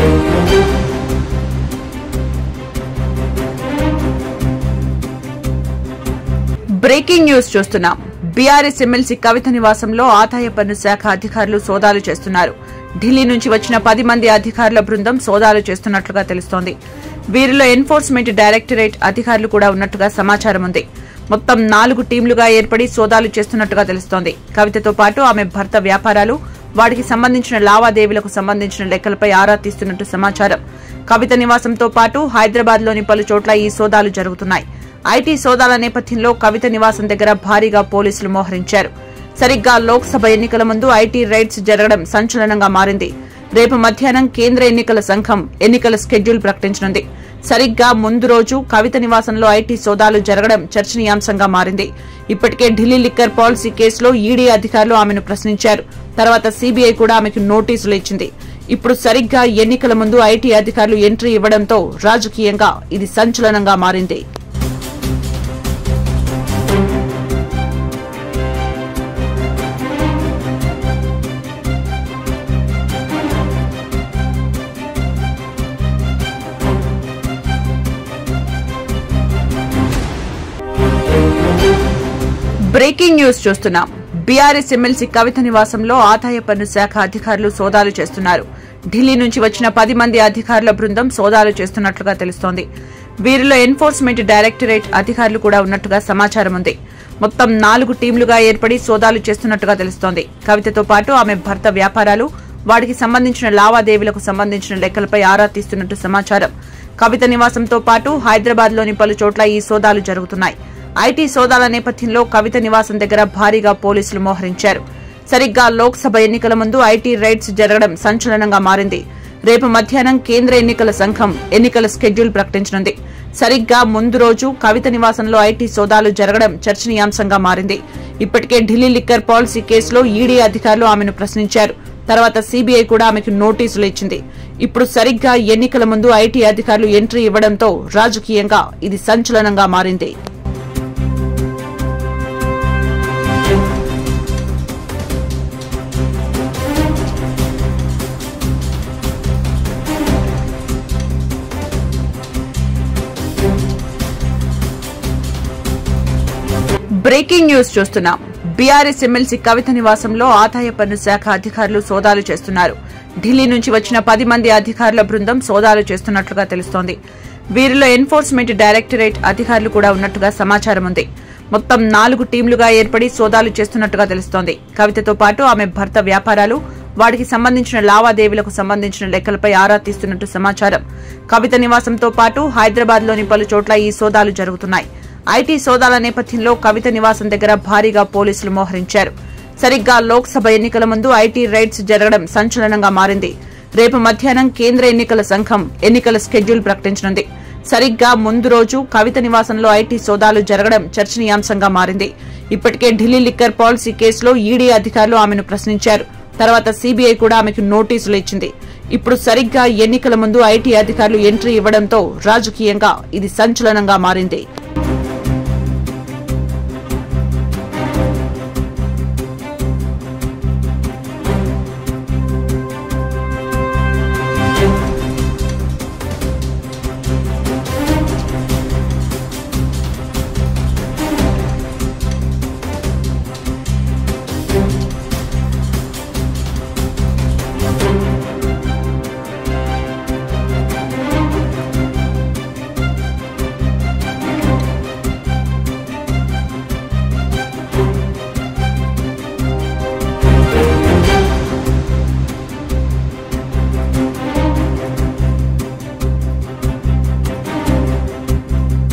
breaking news చూస్తున్నాం BRS MLC Kavitha నివాసంలో ఆదాయ పన్ను శాఖ అధికారులు సోదాలు చేస్తున్నారు ఢిల్లీ నుంచి వచ్చిన పది మంది అధికారుల బృందం సోదాలు చేస్తున్నట్లుగా తెలుస్తోంది వీరిలో ఎన్ఫోర్స్మెంట్ డైరెక్టరేట్ అధికారులు కూడా ఉన్నట్టుగా సమాచారం ఉంది మొత్తం నాలుగు టీంలుగా ఏర్పడి సోదాలు చేస్తున్నట్టుగా తెలుస్తోంది కవితతో పాటు ఆమె భర్త వ్యాపారాలు వాటికి సంబంధించిన లావాదేవీలకు సంబంధించిన లెక్కలపై ఆరా తీస్తున్నట్టు సమాచారం కవిత నివాసంతో పాటు హైదరాబాద్ లోని పలు చోట్ల ఈ సోదాలు జరుగుతున్నాయి ఐటీ సోదాల నేపథ్యంలో కవిత నివాసం దగ్గర భారీగా పోలీసులు మోహరించారు సరిగ్గా లోక్సభ ఎన్నికల ముందు ఐటీ రైడ్స్ జరగడం సంచలనంగా మారింది రేపు మధ్యాహ్నం కేంద్ర ఎన్నికల సంఘం ఎన్నికల స్కెడ్యూల్ ప్రకటించనుంది సరిగ్గా ముందు రోజు కవిత నివాసంలో ఐటీ సోదాలు జరగడం చర్చనీయాంశంగా మారింది ఇప్పటికే ఢిల్లీ లిక్కర్ పాలసీ కేసులో ఈడీ అధికారులు ఆమెను ప్రశ్నించారు తర్వాత సీబీఐ కూడా ఆమెకు నోటీసులు ఇచ్చింది ఇప్పుడు సరిగ్గా ఎన్నికల ముందు ఐటీ అధికారులు ఎంట్రీ ఇవ్వడంతో రాజకీయంగా ఇది సంచలనంగా మారింది బ్రేకింగ్ న్యూస్ చూస్తున్నాం బీఆర్ఎస్ ఎమ్మెల్సీ కవిత నివాసంలో ఆదాయ పన్ను శాఖ అధికారులు సోదాలు చేస్తున్నారు ఢిల్లీ నుంచి వచ్చిన పది మంది అధికారుల బృందం సోదాలు చేస్తున్నట్లుగా తెలుస్తోంది వీరిలో ఎన్ఫోర్స్మెంట్ డైరెక్టరేట్ అధికారులు కూడా ఉన్నట్టుగా సమాచారం ఉంది మొత్తం నాలుగు టీంలుగా ఏర్పడి సోదాలు చేస్తున్నట్టుగా తెలుస్తోంది కవితతో పాటు ఆమె భర్త వ్యాపారాలు వాటికి సంబంధించిన లావాదేవీలకు సంబంధించిన లెక్కలపై ఆరా తీస్తున్నట్టు సమాచారం కవిత నివాసంతో పాటు హైదరాబాద్ లోని పలు చోట్ల ఈ సోదాలు జరుగుతున్నాయి ఐటీ సోదాల నేపథ్యంలో కవిత నివాసం దగ్గర భారీగా పోలీసులు మోహరించారు సరిగ్గా లోక్సభ ఎన్నికల ముందు ఐటీ రైడ్స్ జరగడం సంచలనంగా మారింది రేపు మధ్యాహ్నం కేంద్ర ఎన్నికల సంఘం ఎన్నికల స్కెడ్యూల్ ప్రకటించనుంది సరిగ్గా ముందు రోజు కవిత నివాసంలో ఐటీ సోదాలు జరగడం చర్చనీయాంశంగా మారింది ఇప్పటికే ఢిల్లీ లిక్కర్ పాలసీ కేసులో ఈడీ అధికారులు ఆమెను ప్రశ్నించారు తర్వాత సీబీఐ కూడా ఆమెకు నోటీసులు ఇచ్చింది ఇప్పుడు సరిగ్గా ఎన్నికల ముందు ఐటీ అధికారులు ఎంట్రీ ఇవ్వడంతో రాజకీయంగా ఇది సంచలనంగా మారింది బ్రేకింగ్ న్యూస్ చూస్తున్నాం బీఆర్ఎస్ ఎమ్మెల్సీ కవిత నివాసంలో ఆదాయ పన్ను శాఖ అధికారులు సోదాలు చేస్తున్నారు ఢిల్లీ నుంచి వచ్చిన పది మంది అధికారుల బృందం సోదాలు చేస్తున్నట్లుగా తెలుస్తోంది వీరిలో ఎన్ఫోర్స్మెంట్ డైరెక్టరేట్ అధికారులు కూడా ఉన్నట్టుగా సమాచారం ఉంది మొత్తం నాలుగు టీంలుగా ఏర్పడి సోదాలు చేస్తున్నట్టుగా తెలుస్తోంది కవితతో పాటు ఆమె భర్త వ్యాపారాలు వాటికి సంబంధించిన లావాదేవీలకు సంబంధించిన లెక్కలపై ఆరా తీస్తున్నట్టు సమాచారం కవిత నివాసంతో పాటు హైదరాబాద్ లోని పలు చోట్ల ఈ సోదాలు జరుగుతున్నాయి ఐటీ సోదాల నేపథ్యంలో కవిత నివాసం దగ్గర భారీగా పోలీసులు మోహరించారు సరిగ్గా లోక్సభ ఎన్నికల ముందు ఐటీ రైడ్స్ జరగడం సంచలనంగా మారింది రేపు మధ్యాహ్నం కేంద్ర ఎన్నికల సంఘం ఎన్నికల స్కెడ్యూల్ ప్రకటించనుంది సరిగ్గా ముందు రోజు కవిత నివాసంలో ఐటీ సోదాలు జరగడం చర్చనీయాంశంగా మారింది ఇప్పటికే ఢిల్లీ లిక్కర్ పాలసీ కేసులో ఈడీ అధికారులు ఆమెను ప్రశ్నించారు తర్వాత సీబీఐ కూడా ఆమెకు నోటీసులు ఇచ్చింది ఇప్పుడు సరిగ్గా ఎన్నికల ముందు ఐటీ అధికారులు ఎంట్రీ ఇవ్వడంతో రాజకీయంగా ఇది సంచలనంగా మారింది